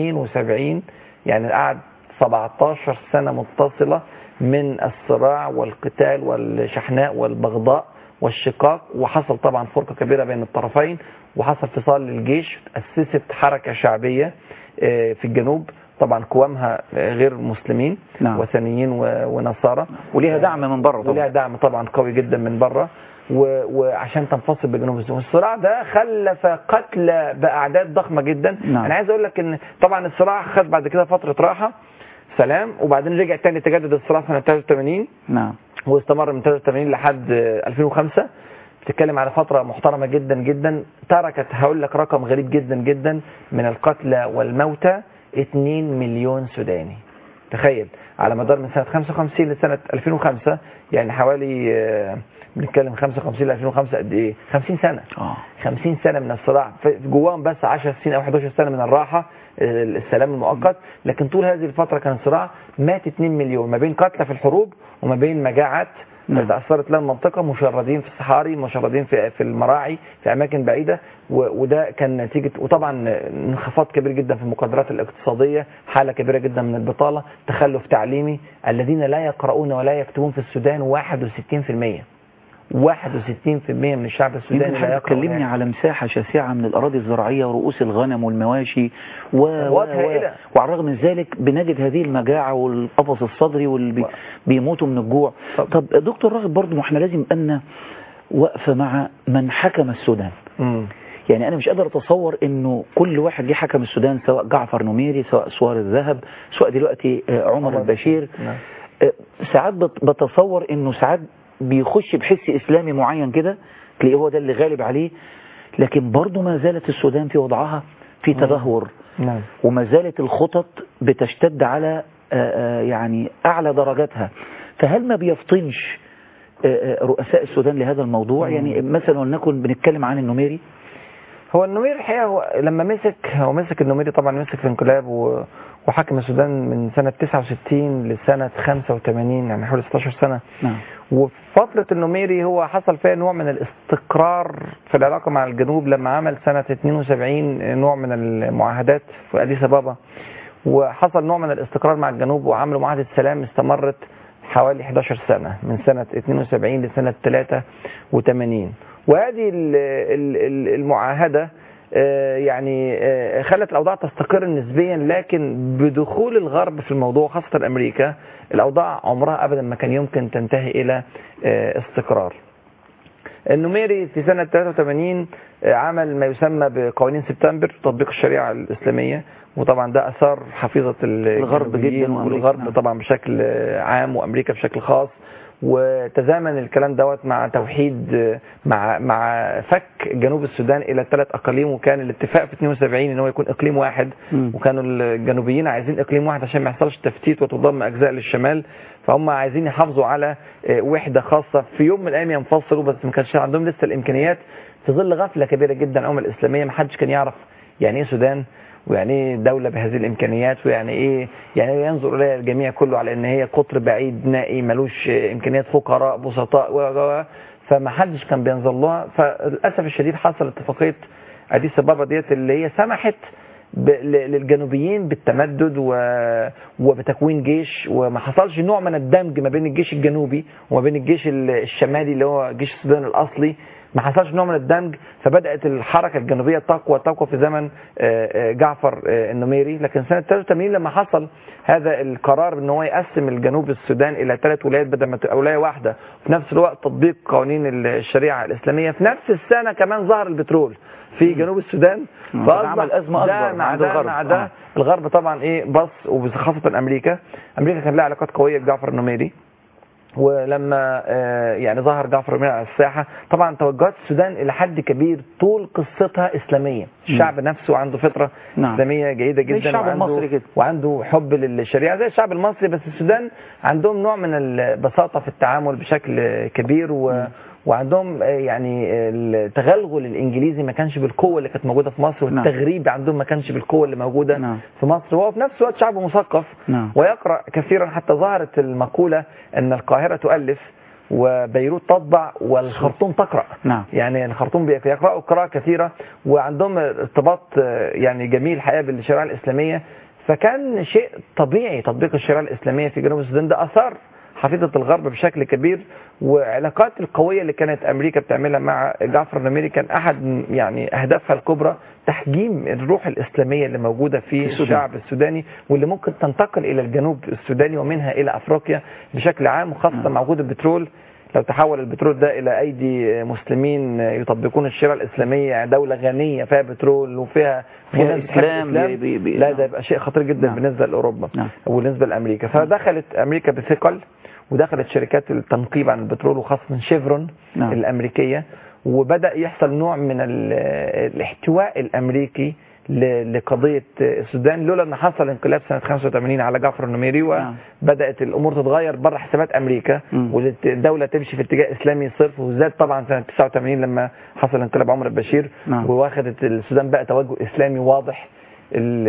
72 يعني قعد 17 سنة متصلة من الصراع والقتال والشحناء والبغضاء والشقاق وحصل طبعا فرقة كبيرة بين الطرفين وحصل فصال للجيش أسست حركة شعبية آه، في الجنوب طبعا قوامها آه، غير مسلمين نعم. وثنيين و- ونصارى وليها دعم من بره ولها طبعا دعم طبعا قوي جدا من بره و- وعشان تنفصل بجنوب السودان الصراع ده خلف قتلى باعداد ضخمه جدا نعم. انا عايز اقول لك ان طبعا الصراع خد بعد كده فتره راحه سلام وبعدين رجع تاني تجدد الصراع سنه 83 نعم واستمر من 83 لحد آه، 2005 بتتكلم على فترة محترمة جدا جدا تركت هقول لك رقم غريب جدا جدا من القتلى والموتى 2 مليون سوداني تخيل على مدار من سنة 55 لسنة 2005 يعني حوالي آه، بنتكلم 55 ل 2005 قد ايه 50 سنة اه 50 سنة من الصراع ف- جواهم بس 10 سنين او 11 سنة من الراحة آه، السلام المؤقت لكن طول هذه الفترة كان صراع مات 2 مليون ما بين قتلى في الحروب وما بين مجاعات نعم. تأثرت لها المنطقة مشردين في الصحاري مشردين في في المراعي في أماكن بعيدة و- وده كان نتيجة وطبعا انخفاض كبير جدا في المقدرات الاقتصادية حالة كبيرة جدا من البطالة تخلف تعليمي الذين لا يقرؤون ولا يكتبون في السودان 61% 61% من الشعب السوداني يمكن لا حضرتك يقرأ ولا تكلمني على مساحة شاسعة من الأراضي الزراعية ورؤوس الغنم والمواشي و... و... ثروات و... هائلة. وعلى الرغم من ذلك بنجد هذه المجاعة والقفص الصدري واللي بي... و- بيموتوا من الجوع طب. طب دكتور راغب برضو ما احنا لازم أن وقفة مع من حكم السودان مم. يعني أنا مش قادر أتصور إنه كل واحد جه حكم السودان سواء جعفر نميري سواء سوار الذهب سواء دلوقتي آه، عمر عمر البشير نعم. آه، ساعات بت- بتصور انه ساعات بيخش بحس اسلامي معين كده تلاقيه هو ده اللي غالب عليه لكن برضه ما زالت السودان في وضعها في تدهور نعم وما زالت الخطط بتشتد على آه، آه، يعني اعلى درجاتها فهل ما بيفطنش آه، آه، رؤساء السودان لهذا الموضوع مم. يعني مثلا ولنكن بنتكلم عن النميري هو النمير الحقيقه هو لما مسك هو مسك النميري طبعا مسك في انقلاب و... وحكم السودان من سنه 69 لسنه 85 يعني حوالي 16 سنه نعم وفي فترة النميري هو حصل فيها نوع من الاستقرار في العلاقة مع الجنوب لما عمل سنة 72 نوع من المعاهدات في أديس أبابا وحصل نوع من الاستقرار مع الجنوب وعملوا معاهدة سلام استمرت حوالي 11 سنة من سنة 72 لسنة 83 وهذه ال- ال- ال- المعاهدة آه، يعني آه، خلت الأوضاع تستقر نسبيا لكن بدخول الغرب في الموضوع خاصة أمريكا الأوضاع عمرها أبدا ما كان يمكن تنتهي إلى آه، استقرار النميري في سنة 83 آه، عمل ما يسمى بقوانين سبتمبر تطبيق الشريعة الإسلامية وطبعا ده أثار حفيظة الغرب الجنوبيين جداً وأمريكا، والغرب نعم. طبعا بشكل آه، عام وأمريكا بشكل خاص وتزامن الكلام دوت مع توحيد آه، مع مع فك جنوب السودان الى ثلاث اقاليم وكان الاتفاق في 72 ان هو يكون اقليم واحد مم. وكانوا الجنوبيين عايزين اقليم واحد عشان ما يحصلش تفتيت وتضم اجزاء للشمال فهم عايزين يحافظوا على آه، وحده خاصه في يوم من الايام ينفصلوا بس ما كانش عندهم لسه الامكانيات في ظل غفله كبيره جدا الامه الاسلاميه ما حدش كان يعرف يعني ايه سودان ويعني ايه دولة بهذه الإمكانيات ويعني إيه يعني ينظر إليها الجميع كله على إن هي قطر بعيد نائي ملوش إمكانيات فقراء بسطاء و و- و فما حدش كان بينظر لها فللأسف الشديد حصل اتفاقية أديس أبابا ديت اللي هي سمحت ب- ل- للجنوبيين بالتمدد و... وبتكوين جيش وما حصلش نوع من الدمج ما بين الجيش الجنوبي وما بين الجيش ال- الشمالي اللي هو جيش السودان الأصلي ما حصلش نوع من الدمج فبدأت الحركة الجنوبية تقوى تقوى في زمن آه، آه، جعفر آه، النميري لكن سنة 83 لما حصل هذا القرار ان هو يقسم الجنوب السودان الى ثلاث ولايات بدل ما تبقى ولايه واحده في نفس الوقت تطبيق قوانين الشريعه الاسلاميه في نفس السنه كمان ظهر البترول في جنوب السودان مم. فأصبح عمل أزمة ده أكبر مع عند ده الغرب. مع ده آه. الغرب طبعا ايه بص وخاصه امريكا امريكا كان لها علاقات قويه بجعفر النميري ولما آه، يعني ظهر جعفر الأمير على الساحة طبعا توجهات السودان إلى حد كبير طول قصتها إسلامية الشعب نفسه عنده فطرة نعم. إسلامية جيدة جدا الشعب وعنده- المصري كده. وعنده حب للشريعة زي الشعب المصري بس السودان عندهم نوع من البساطة في التعامل بشكل كبير و وعندهم آه، يعني آه، التغلغل الانجليزي ما كانش بالقوه اللي كانت موجوده في مصر نعم. والتغريب عندهم ما كانش بالقوه اللي موجوده نعم. في مصر وهو في نفس الوقت شعب مثقف نعم. ويقرا كثيرا حتى ظهرت المقوله ان القاهره تؤلف وبيروت تطبع والخرطوم تقرا نعم. يعني الخرطوم بي- يقرأوا قراءة كثيرة وعندهم ارتباط آه، يعني جميل الحقيقة بالشريعة الإسلامية فكان شيء طبيعي تطبيق الشريعة الإسلامية في جنوب السودان ده أثار حفيظة الغرب بشكل كبير وعلاقات القوية اللي كانت أمريكا بتعملها مع جعفر النميري كان أحد يعني أهدافها الكبرى تحجيم الروح الإسلامية اللي موجودة في السودان. الشعب السوداني واللي ممكن تنتقل إلى الجنوب السوداني ومنها إلى أفريقيا بشكل عام وخاصة مع وجود البترول لو تحول البترول ده الى ايدي مسلمين يطبقون الشريعه الاسلاميه يعني دوله غنيه فيها بترول وفيها فيها ناس بتحب إسلام الإسلام، بي- بي- لا نعم. ده يبقى شيء خطير جدا نعم. بالنسبه لاوروبا نعم. وبالنسبه لامريكا فدخلت امريكا بثقل ودخلت شركات التنقيب عن البترول وخاصه شيفرون نعم. الامريكيه وبدا يحصل نوع من ال- الاحتواء الامريكي ل- لقضيه السودان لولا ان حصل انقلاب سنه 85 على جعفر النميري نعم. وبدات الامور تتغير بره حسابات امريكا مم. والدوله تمشي في اتجاه اسلامي صرف وزاد طبعا سنه 89 لما حصل انقلاب عمر البشير نعم. واخدت السودان بقى توجه اسلامي واضح ال-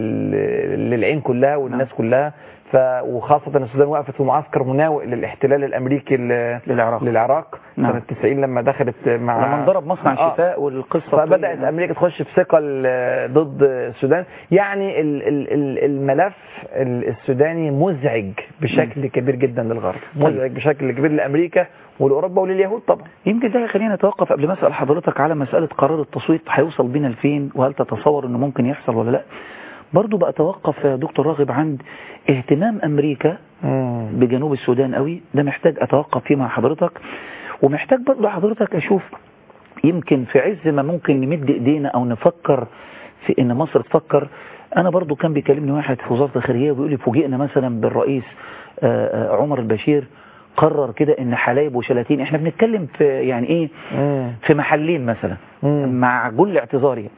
ال- للعين كلها والناس كلها ف وخاصة السودان وقفت في معسكر مناوئ للاحتلال الأمريكي ل- للعراق. للعراق نعم. سنة 90 لما دخلت مع لما انضرب مصنع آه. الشفاء والقصة فبدات الطويلة. امريكا تخش في ثقل آه، ضد السودان يعني ال- ال- ال- الملف ال- السوداني مزعج بشكل كبير جدا للغرب مزعج بشكل كبير لامريكا ولاوروبا ولليهود طبعا يمكن ده يخلينا نتوقف قبل ما اسال حضرتك على مساله قرار التصويت هيوصل بينا لفين وهل تتصور انه ممكن يحصل ولا لا برضو بقى اتوقف يا دكتور راغب عند اهتمام امريكا بجنوب السودان قوي ده محتاج اتوقف فيه مع حضرتك ومحتاج برضو حضرتك اشوف يمكن في عز ما ممكن نمد ايدينا او نفكر في ان مصر تفكر انا برضو كان بيكلمني واحد في وزارة الخارجية وبيقول لي فوجئنا مثلا بالرئيس آه، آه، عمر البشير قرر كده ان حلايب وشلاتين احنا بنتكلم في يعني ايه في محلين مثلا مم. مع كل اعتذار يعني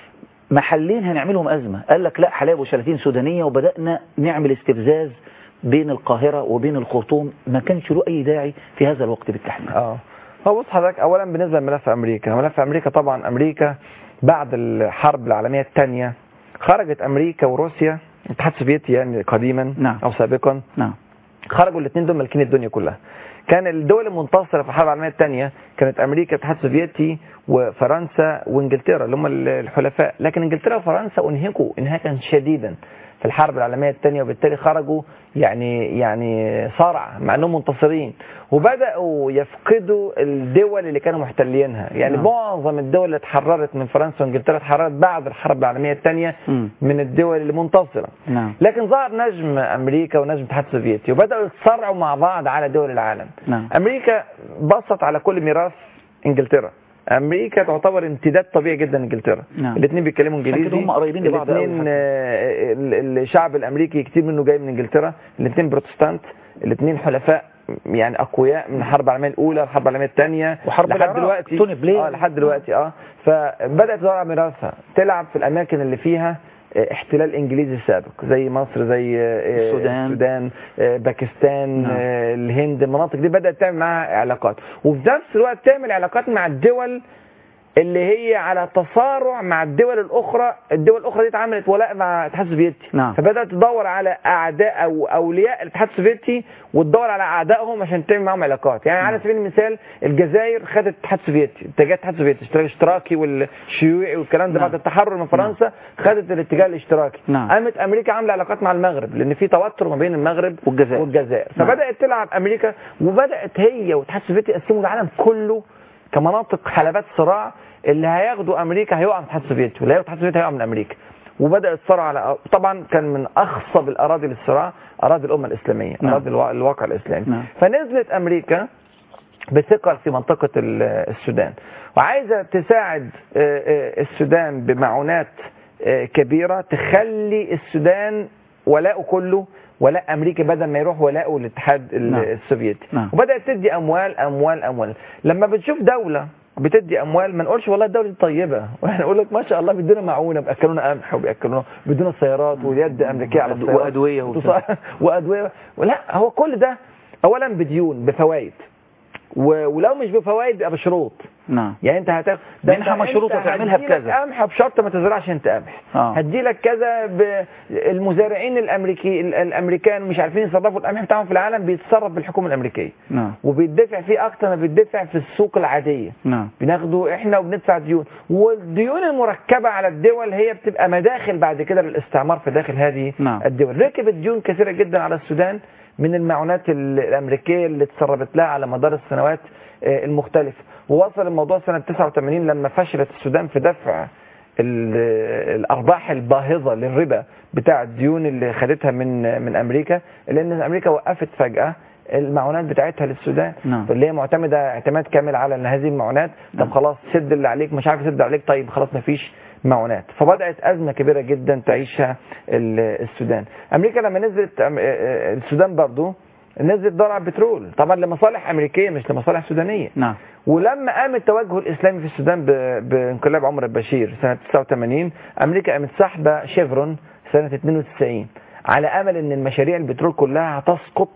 محلين هنعملهم أزمة قال لك لا حلايب وشلاتين سودانية وبدأنا نعمل استفزاز بين القاهرة وبين الخرطوم ما كانش له أي داعي في هذا الوقت بالتحديد اه هو بص حضرتك اولا بالنسبه لملف امريكا ملف امريكا طبعا امريكا بعد الحرب العالميه الثانيه خرجت امريكا وروسيا الاتحاد السوفيتي يعني قديما نعم. او سابقا نعم خرجوا الاثنين دول مالكين الدنيا كلها كان الدول المنتصره في الحرب العالميه الثانيه كانت امريكا الاتحاد السوفيتي وفرنسا وانجلترا اللي هم الحلفاء لكن انجلترا وفرنسا انهكوا انهاكا شديدا في الحرب العالميه الثانيه وبالتالي خرجوا يعني يعني صارع مع انهم منتصرين وبداوا يفقدوا الدول اللي كانوا محتلينها يعني نعم. معظم الدول اللي اتحررت من فرنسا وانجلترا اتحررت بعد الحرب العالميه الثانيه مم. من الدول اللي منتصره نعم لكن ظهر نجم امريكا ونجم الاتحاد السوفيتي وبداوا يتصارعوا مع بعض على دول العالم نعم. امريكا بصت على كل ميراث انجلترا امريكا تعتبر امتداد طبيعي جدا انجلترا نعم. الاثنين بيتكلموا عشان انجليزي كده هم قريبين لبعض قوي الاثنين حتى. آه، ال- الشعب الامريكي كتير منه جاي من انجلترا الاثنين بروتستانت الاثنين حلفاء يعني اقوياء من الحرب العالميه الاولى الحرب العالميه الثانيه وحرب لحد العراق، دلوقتي توني بلير. اه لحد دلوقتي اه فبدات تدور على ميراثها تلعب في الاماكن اللي فيها آه، احتلال انجليزي سابق زي مصر زي آه، السودان. السودان آه، باكستان نعم. آه، الهند المناطق دي بدات تعمل معاها علاقات وفي نفس الوقت تعمل علاقات مع الدول اللي هي على تصارع مع الدول الاخرى الدول الاخرى دي اتعملت ولاء مع الاتحاد السوفيتي نعم. فبدات تدور على اعداء او اولياء الاتحاد السوفيتي وتدور على اعدائهم عشان تعمل معاهم علاقات يعني على سبيل المثال الجزائر خدت الاتحاد السوفيتي اتجاه الاتحاد السوفيتي اشتراك اشتراكي والشيوعي والكلام ده نعم. بعد التحرر من فرنسا خدت الاتجاه الاشتراكي نعم. قامت امريكا عامله علاقات مع المغرب لان في توتر ما بين المغرب والجزائر. والجزائر نعم. فبدات تلعب امريكا وبدات هي والاتحاد السوفيتي يقسموا العالم كله كمناطق حلبات صراع اللي هياخدوا امريكا هيقع من الاتحاد السوفيتي واللي هياخدوا الاتحاد السوفيتي هيقع من امريكا وبدا الصراع على طبعا كان من اخصب الاراضي للصراع اراضي الامه الاسلاميه نعم. اراضي الوا- الواقع الاسلامي نعم. فنزلت امريكا بثقل في منطقة ال- السودان وعايزة تساعد آه، آه، السودان بمعونات آه، كبيرة تخلي السودان ولاؤه كله ولاء امريكا بدل ما يروح ولاءه الاتحاد ال- نعم. السوفيتي نعم. وبدات تدي اموال اموال اموال لما بتشوف دوله بتدي اموال ما نقولش والله الدوله دي طيبه واحنا نقول لك ما شاء الله بيدونا معونه بياكلونا قمح وبياكلونا بيدونا سيارات واليد امريكيه على وأد- السيارات وأدوية وبتاع. وادويه لا هو كل ده اولا بديون بفوائد و- ولو مش بفوائد بيبقى بشروط نعم يعني انت هتاخد منحة مشروطة تعملها بكذا. قمح بشرط ما تزرعش انت قمح آه. هدي لك كذا ب... المزارعين الامريكي ال- الامريكان مش عارفين يصرفوا القمح بتاعهم في العالم بيتصرف بالحكومه الامريكيه نعم وبيدفع فيه اكتر ما بيدفع في السوق العاديه نعم بناخده احنا وبندفع ديون والديون المركبه على الدول هي بتبقى مداخل بعد كده للاستعمار في داخل هذه نعم. الدول ركبت ديون كثيره جدا على السودان من المعونات ال- الامريكيه اللي اتسربت لها على مدار السنوات آه، المختلفه ووصل الموضوع سنه 89 لما فشلت السودان في دفع ال- الارباح الباهظه للربا بتاع الديون اللي خدتها من من امريكا لان امريكا وقفت فجاه المعونات بتاعتها للسودان نعم. اللي هي معتمده اعتماد كامل على ان هذه المعونات نعم. طب خلاص سد اللي عليك مش عارف تسد عليك طيب خلاص مفيش معونات فبدات ازمه كبيره جدا تعيشها ال- السودان امريكا لما نزلت أم- آه، آه، السودان برضو نزلت دور على البترول طبعا لمصالح امريكيه مش لمصالح سودانيه نعم ولما قام التوجه الاسلامي في السودان ب- بانقلاب عمر البشير سنه 89 امريكا قامت ساحبه شيفرون سنه 92 على امل ان المشاريع البترول كلها هتسقط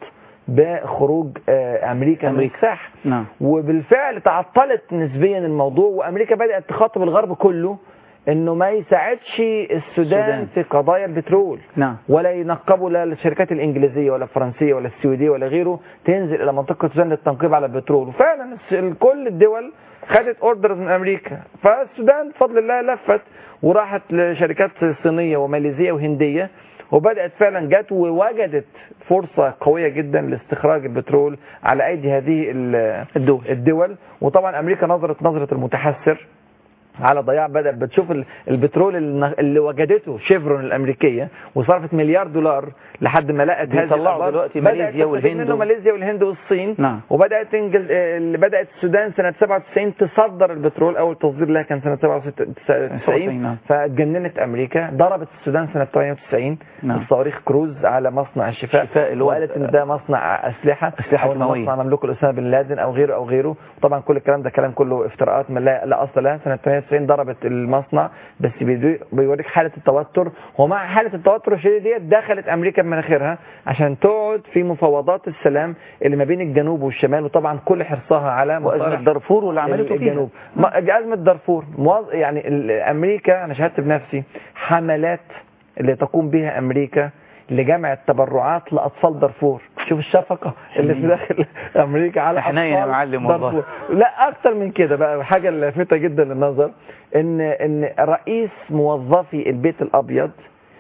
بخروج آه، امريكا من أمريكا. الساحه نعم وبالفعل تعطلت نسبيا الموضوع وامريكا بدات تخاطب الغرب كله انه ما يساعدش السودان السودان. في قضايا البترول نعم ولا ينقبوا لا الشركات الانجليزيه ولا الفرنسيه ولا السويديه ولا غيره تنزل الى منطقه السودان للتنقيب على البترول وفعلا الس- كل الدول خدت اوردرز من امريكا فالسودان بفضل الله لفت وراحت لشركات صينيه وماليزيه وهنديه وبدات فعلا جت ووجدت فرصه قويه جدا لاستخراج البترول على ايدي هذه ال- الدول الدول وطبعا امريكا نظرت نظره المتحسر على ضياع بدأ بتشوف ال- البترول اللي اللي وجدته شيفرون الامريكيه وصرفت مليار دولار لحد ما لقت هذه بيطلعوا الأخبار. دلوقتي بدأت ماليزيا تستفيد والهند منه و- ماليزيا والهند والصين نعم. وبدات تنجل آه، اللي بدات السودان سنه 97 تصدر البترول اول تصدير لها كان سنه 97 97 نعم. فاتجننت امريكا ضربت السودان سنه 98 نعم. بالصواريخ كروز على مصنع الشفاء الشفاء اللي هو- وقالت ان ده مصنع اسلحه أسلحة أو إنه سماوية. مصنع مملوك الاسامه بن لادن او غيره او غيره طبعا كل الكلام ده كلام كله افتراءات ما لا, لا اصل لها سنه 98 ضربت المصنع بس بيدي- بيوريك حاله التوتر ومع حاله التوتر الشديد ديت دخلت امريكا بمناخيرها عشان تقعد في مفاوضات السلام اللي ما بين الجنوب والشمال وطبعا كل حرصها على وازمه مصالح دارفور واللي عملته فيها الجنوب ما- ازمه دارفور موظ- يعني ال- امريكا انا شهدت بنفسي حملات اللي تقوم بها امريكا لجمع التبرعات لاطفال دارفور شوف الشفقه اللي في داخل امريكا على حنين يا أطفال معلم والله. دارفور. لا اكتر من كده بقى حاجه لافته جدا للنظر ان ان رئيس موظفي البيت الابيض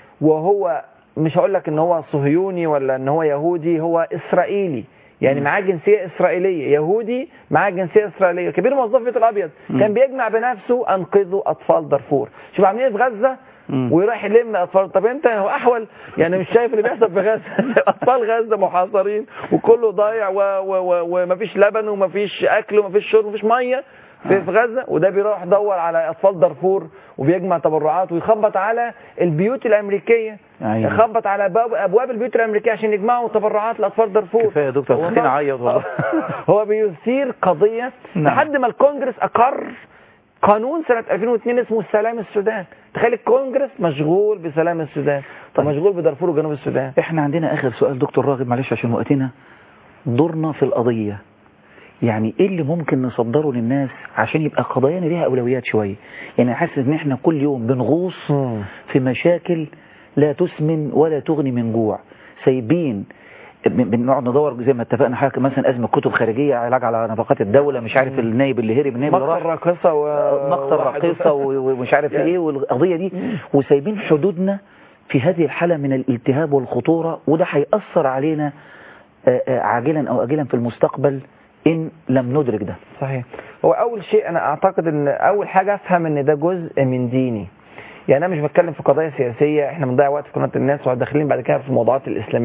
وهو مش هقول لك ان هو صهيوني ولا ان هو يهودي هو اسرائيلي يعني معاه جنسيه اسرائيليه يهودي معاه جنسيه اسرائيليه كبير موظف البيت الابيض مم. كان بيجمع بنفسه انقذوا اطفال دارفور شوف عاملين ايه في غزه مم. ويروح يلم اطفال طب انت هو احول يعني مش شايف اللي بيحصل في غزه اطفال غزه محاصرين وكله ضايع و- و- و- ومفيش لبن ومفيش اكل ومفيش شرب ومفيش ميه في في غزه وده بيروح يدور على اطفال دارفور وبيجمع تبرعات ويخبط على البيوت الامريكيه أيوة. يخبط على باب ابواب البيوت الامريكيه عشان يجمعوا تبرعات لاطفال دارفور كفايه يا دكتور هو خليني ما- اعيط والله هو بيثير قضيه نعم. لحد ما الكونجرس اقر قانون سنة 2002 اسمه سلام السودان تخيل الكونجرس مشغول بسلام السودان طب طيب. مشغول بدارفور وجنوب السودان احنا عندنا اخر سؤال دكتور راغب معلش عشان وقتنا دورنا في القضية يعني ايه اللي ممكن نصدره للناس عشان يبقى قضايانا ليها اولويات شوية يعني حاسس ان احنا كل يوم بنغوص في مشاكل لا تسمن ولا تغني من جوع سايبين بن- بنقعد ندور زي ما اتفقنا حضرتك مثلا ازمه كتب خارجيه علاج على نفقات الدوله مش عارف النايب اللي هرب النايب اللي مقتل راح راقصة و... مقتل واحد راقصه و- و- ومش عارف يعني- ايه والقضيه دي وسايبين حدودنا في هذه الحاله من الالتهاب والخطوره وده هيأثر علينا آه، آه، عاجلا او اجلا في المستقبل ان لم ندرك ده صحيح هو اول شيء انا اعتقد ان اول حاجه افهم ان ده جزء من ديني يعني انا مش بتكلم في قضايا سياسيه احنا بنضيع وقت في قناه الناس وداخلين بعد كده في الموضوعات الاسلاميه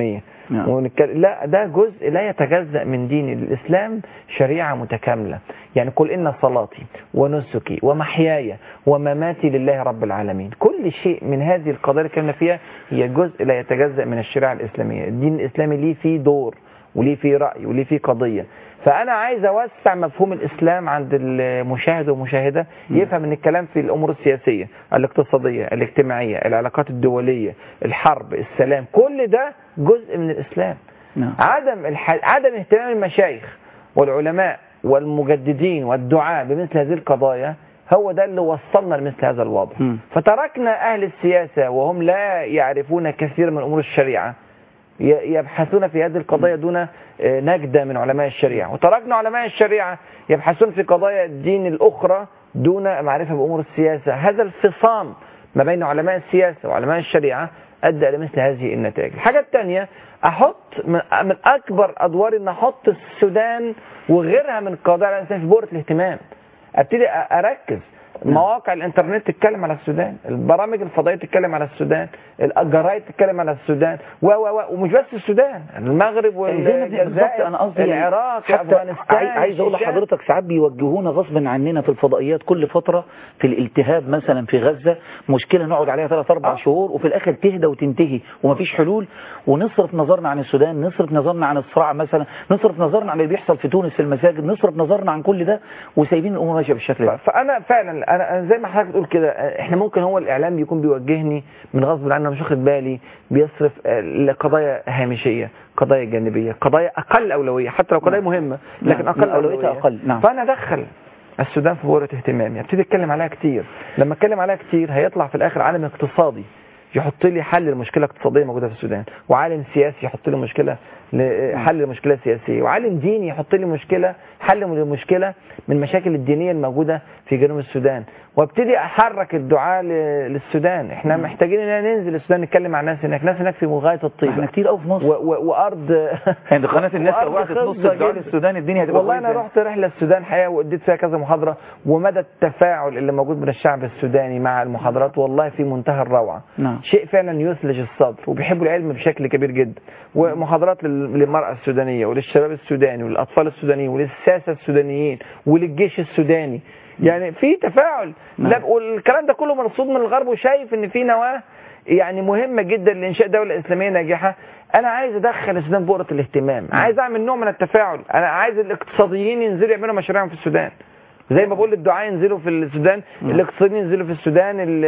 نعم. ونتكلم لا ده جزء لا يتجزأ من دين الإسلام شريعة متكاملة يعني قل إن صلاتي ونسكي ومحياي ومماتي لله رب العالمين كل شيء من هذه القضايا اللي اتكلمنا فيها هي جزء لا يتجزأ من الشريعة الإسلامية الدين الإسلامي ليه فيه دور وليه فيه رأي وليه فيه قضية فأنا عايز أوسع مفهوم الإسلام عند المشاهد والمشاهدة يفهم أن الكلام في الأمور السياسية الاقتصادية الاجتماعية العلاقات الدولية الحرب السلام كل ده جزء من الإسلام نعم. عدم الح... عدم اهتمام المشايخ والعلماء والمجددين والدعاء بمثل هذه القضايا هو ده اللي وصلنا لمثل هذا الوضع مم. فتركنا أهل السياسة وهم لا يعرفون كثير من أمور الشريعة ي- يبحثون في هذه القضايا دون آه، نجدة من علماء الشريعة وتركنا علماء الشريعة يبحثون في قضايا الدين الأخرى دون معرفة بأمور السياسة هذا الفصام ما بين علماء السياسة وعلماء الشريعة أدى إلى مثل هذه النتائج الحاجة الثانية أحط من, من أكبر أدواري أن أحط السودان وغيرها من القضايا الإنسان في بؤرة الاهتمام ابتدي أ- اركز مواقع الانترنت تتكلم على السودان البرامج الفضائيه تتكلم على السودان الجرايد تتكلم على السودان و و و ومش بس السودان المغرب زي ما بالظبط والجزائر انا قصدي يعني العراق حتى افغانستان عاي- عايز اقول الشيشان. لحضرتك ساعات بيوجهونا غصب عننا في الفضائيات كل فتره في الالتهاب مثلا في غزه مشكله نقعد عليها ثلاث اربع آه. شهور وفي الاخر تهدى وتنتهي ومفيش حلول ونصرف نظرنا عن السودان نصرف نظرنا عن الصراع مثلا نصرف نظرنا عن اللي بيحصل في تونس في المساجد نصرف نظرنا عن كل ده وسايبين الامور ماشيه بالشكل ده فانا فعلا انا أنا زي ما حضرتك بتقول كده احنا ممكن هو الاعلام بيكون بيوجهني من غصب عني أنا مش واخد بالي بيصرف آه، لقضايا هامشيه قضايا جانبيه قضايا اقل اولويه حتى لو قضايا نعم. مهمه نعم. لكن اقل أولويتها اولويه أقل. نعم. فانا ادخل السودان في بؤره اهتمامي ابتدي اتكلم عليها كتير لما اتكلم عليها كتير هيطلع في الاخر عالم اقتصادي يحط لي حل لمشكله اقتصاديه موجوده في السودان وعالم سياسي يحط لي مشكله ل- حل لمشكله سياسيه وعالم ديني يحط لي مشكله حل لمشكله من المشاكل الدينيه الموجوده في جنوب السودان وابتدي احرك الدعاء ل- للسودان احنا محتاجين ان ننزل السودان نتكلم مع الناس هناك ناس هناك في غايه احنا الطيبه كتير قوي في مصر و- و- وارض يعني قناه الناس لو وأرض وقفت نص خصبة الدعاء جداً. للسودان الدنيا هتبقى والله انا كويسة. رحت رحله السودان حقيقه واديت فيها كذا محاضره ومدى التفاعل اللي موجود من الشعب السوداني مع المحاضرات والله في منتهى الروعه نعم شيء فعلا يثلج الصدر وبيحبوا العلم بشكل كبير جدا ومحاضرات لل- للمرأة السودانية وللشباب السوداني وللأطفال السودانيين وللساسة السودانيين وللجيش السوداني يعني في تفاعل نعم. لا والكلام ده كله مرصود من الغرب وشايف ان في نواة يعني مهمة جدا لإنشاء دولة إسلامية ناجحة أنا عايز أدخل السودان بؤرة الاهتمام عايز أعمل نوع من التفاعل أنا عايز الاقتصاديين ينزلوا يعملوا مشاريعهم في السودان زي ما بقول الدعاء ينزلوا في السودان نعم. الاقتصاديين ينزلوا في السودان ال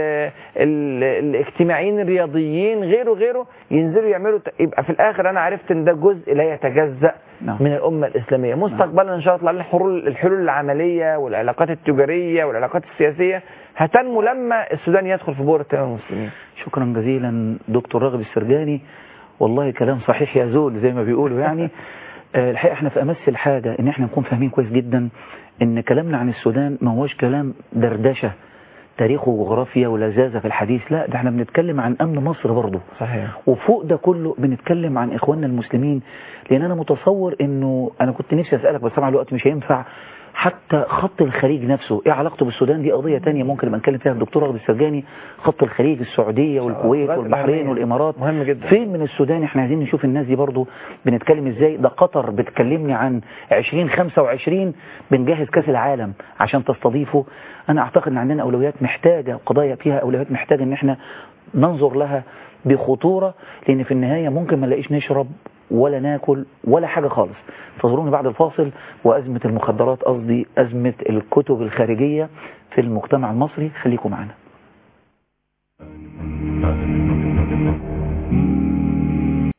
ال الاجتماعيين الرياضيين غيره غيره ينزلوا يعملوا ت- يبقى في الاخر انا عرفت ان ده جزء لا يتجزا نعم. من الامه الاسلاميه مستقبلا ان شاء الله تطلع لنا الحلول الحلول العمليه والعلاقات التجاريه والعلاقات السياسيه هتنمو لما السودان يدخل في بؤره تمام المسلمين شكرا جزيلا دكتور راغب السرجاني والله كلام صحيح يا زول زي ما بيقولوا يعني آه، الحقيقة احنا في أمس الحاجة ان احنا نكون فاهمين كويس جدا ان كلامنا عن السودان ما هوش كلام دردشة تاريخ وجغرافيا ولذاذة في الحديث لا ده احنا بنتكلم عن أمن مصر برضه صحيح وفوق ده كله بنتكلم عن إخواننا المسلمين لأن أنا متصور إنه أنا كنت نفسي أسألك بس طبعا الوقت مش هينفع حتى خط الخليج نفسه إيه علاقته بالسودان دي قضية تانية ممكن نبقى نتكلم فيها الدكتور رغد السرجاني خط الخليج السعودية والكويت غاية والبحرين الأهمية. والإمارات مهم جدا فين من السودان احنا عايزين نشوف الناس دي برضو بنتكلم ازاي ده قطر بتكلمني عن 2025 بنجهز كاس العالم عشان تستضيفه انا اعتقد ان عندنا اولويات محتاجة قضايا فيها اولويات محتاجة ان احنا ننظر لها بخطورة لان في النهاية ممكن ما نلاقيش نشرب ولا ناكل ولا حاجة خالص انتظروني بعد الفاصل وازمة المخدرات قصدي ازمة الكتب الخارجية في المجتمع المصري خليكم معنا